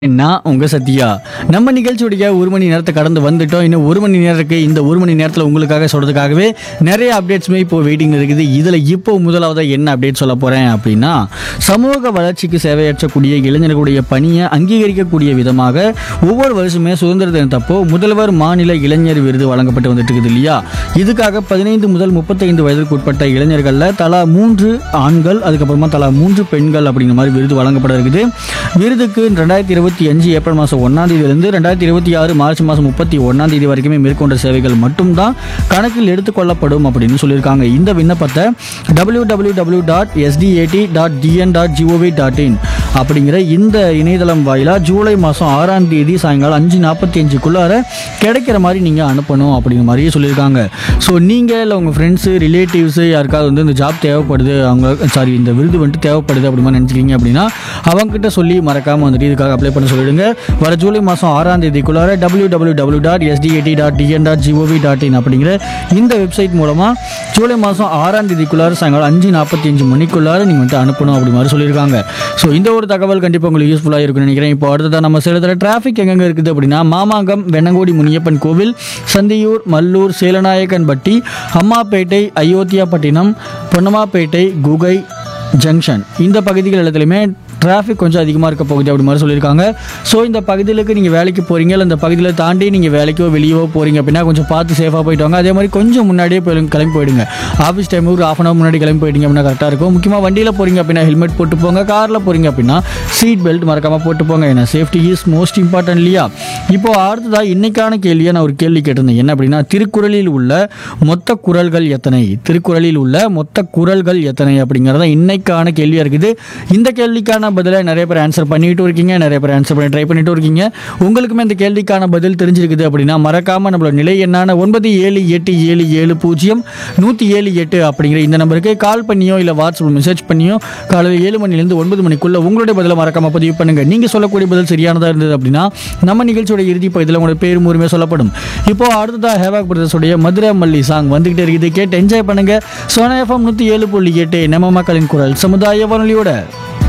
நான் உங்க சத்யா நம்ம நிகழ்ச்சியுடைய ஒரு மணி நேரத்தை கடந்து வந்துட்டோம் இன்னும் ஒரு மணி நேரம் இருக்கு இந்த ஒரு மணி நேரத்தில் உங்களுக்காக சொல்றதுக்காகவே நிறைய அப்டேட்ஸுமே இப்போ வெயிட்டிங் இருக்குது இதில் இப்போ முதலாவது என்ன அப்டேட் சொல்ல போறேன் அப்படின்னா சமூக வளர்ச்சிக்கு சேவையாற்றக்கூடிய இளைஞர்களுடைய பணியை அங்கீகரிக்கக்கூடிய விதமாக ஒவ்வொரு வருஷமே சுதந்திர தினத்தப்போ முதல்வர் மாநில இளைஞர் விருது வழங்கப்பட்டு வந்துட்டு இருக்குது இல்லையா இதுக்காக பதினைந்து முதல் முப்பத்தைந்து வயதுக்கு உட்பட்ட இளைஞர்களில் தலா மூன்று ஆண்கள் அதுக்கப்புறமா தலா மூன்று பெண்கள் அப்படிங்கிற மாதிரி விருது வழங்கப்பட இருக்குது விருதுக்கு ரெண்டாயிரத்தி இருபத்தி அஞ்சு ஏப்ரல் மாதம் ஒன்றாம் தேதியிலிருந்து ரெண்டாயிரத்தி இருபத்தி ஆறு மார்ச் மாதம் முப்பத்தி ஒன்றாம் தேதி வரைக்குமே மேற்கொண்ட சேவைகள் மட்டும்தான் கணக்கில் எடுத்துக்கொள்ளப்படும் அப்படின்னு சொல்லியிருக்காங்க இந்த விண்ணப்பத்தை W W W dot S T A T dot TN dot G O V dot in அப்படிங்கிற இந்த இணையதளம் வாயிலாக ஜூலை மாதம் ஆறாம் தேதி சாயங்காலம் அஞ்சு நாற்பத்தி அஞ்சுக்குள்ளார கிடைக்கிற மாதிரி நீங்கள் அனுப்பணும் அப்படிங்கிற மாதிரியே சொல்லியிருக்காங்க ஸோ நீங்கள் இல்லை உங்கள் ஃப்ரெண்ட்ஸு ரிலேட்டிவ்ஸு யாருக்காவது வந்து இந்த ஜாப் தேவைப்படுது அவங்க சாரி இந்த விருது வந்துட்டு தேவைப்படுது அப்படி மாதிரி நினச்சிக்கிங்க அப்படின்னா அவங்ககிட்ட சொல்லி மறக்காமல் வந்துட்டு இதுக்காக அப்ளை பண்ண சொல்லிடுங்க வர ஜூலை மாதம் ஆறாம் தேதிக்குள்ளார W W W dot S T A T dot TN dot G O V dot in அப்படிங்கிற இந்த வெப்சைட் மூலமாக ஜூலை மாதம் ஆறாம் தேதிக்குள்ளார சாயங்காலம் அஞ்சு நாற்பத்தி அஞ்சு மணிக்குள்ளார நீங்கள் வந்துட்டு அனுப்பணும் அப்படி மாதிரி சொல்லியிருக்காங்க ஸோ இந்த ஒரு தகவல் கண்டிப்பாக உங்களுக்கு யூஸ்ஃபுல்லாக இருக்கும்னு நினைக்கிறேன் இப்போ அடுத்ததாக நம்ம சேலத்தில் டிராஃபிக் எங்கெங்கே இருக்குது அப்படின்னா மாமாங்கம் வெண்ணங்கோடி முனியப்பன் கோவில் சந்தியூர் மல்லூர் சேலநாயக்கன்பட்டி அம்மாப்பேட்டை அயோத்தியாப்பட்டினம் பொன்னமாப்பேட்டை குகை ஜங்ஷன் இந்த பகுதிகள் எல்லாத்துலேயுமே டிராஃபிக் கொஞ்சம் அதிகமாக இருக்க போகுது அப்படி மாதிரி சொல்லியிருக்காங்க ஸோ இந்த பகுதிகளுக்கு நீங்கள் வேலைக்கு போகிறீங்க இல்லை இந்த பகுதியில் தாண்டி நீங்கள் வேலைக்கோ வெளியவோ போகிறீங்க அப்படின்னா கொஞ்சம் பார்த்து சேஃபாக போயிட்டு வாங்க அதே மாதிரி கொஞ்சம் முன்னாடியே போய் கிளம்பி போயிடுங்க ஆஃபீஸ் டைம் ஒரு ஆஃப் அன் ஹவர் முன்னாடி கிளம்பி போயிட்டீங்க அப்படின்னா கரெக்டாக இருக்கும் முக்கியமாக வண்டியில் போகிறீங்க அப்படின்னா ஹெல்மெட் போட்டு போங்க காரில் போகிறீங்க அப்படின்னா சீட் பெல்ட் மறக்காமல் போட்டு போங்க ஏன்னா சேஃப்டி இஸ் மோஸ்ட் இம்பார்ட்டன்ட் இல்லையா இப்போ அடுத்ததாக இன்னைக்கான கேள்வியை நான் ஒரு கேள்வி கேட்டிருந்தேன் என்ன அப்படின்னா திருக்குறளில் உள்ள மொத்த குறள்கள் எத்தனை திருக்குறளில் உள்ள மொத்த குறள்கள் எத்தனை அப்படிங்கிறத இன்னைக்கான கேள்வியாக இருக்குது இந்த கேள்விக்கான பதிலை நிறைய பேர் ஆன்சர் பண்ணிட்டு இருக்கீங்க நிறைய பேர் ஆன்சர் பண்ணி ட்ரை பண்ணிட்டு இருக்கீங்க உங்களுக்குமே இந்த கேள்விக்கான பதில் தெரிஞ்சிருக்குது அப்படின்னா மறக்காமல் நம்மளோட நிலை என்னான ஒன்பது ஏழு எட்டு ஏழு ஏழு பூஜ்ஜியம் நூற்றி ஏழு எட்டு அப்படிங்கிற இந்த நம்பருக்கு கால் பண்ணியோ இல்லை வாட்ஸ்அப் மெசேஜ் பண்ணியோ காலையில் ஏழு மணிலேருந்து ஒன்பது மணிக்குள்ள உங்களுடைய பதிலை மறக்காம பதிவு பண்ணுங்க நீங்கள் சொல்லக்கூடிய பதில் சரியானதாக இருந்தது அப்படின்னா நம்ம நிகழ்ச்சியோட இறுதி பகுதியில் உங்களோட பேரும் ஊருமே சொல்லப்படும் இப்போ அடுத்ததாக ஹேவாக் பிரதர்ஸுடைய மதுரை மல்லி சாங் வந்துகிட்டே இருக்குது கேட்டு என்ஜாய் பண்ணுங்க சோனா எஃப்எம் நூற்றி ஏழு புள்ளி எட்டு நம்ம மக்களின் குரல் சமுதாய வானொலியோட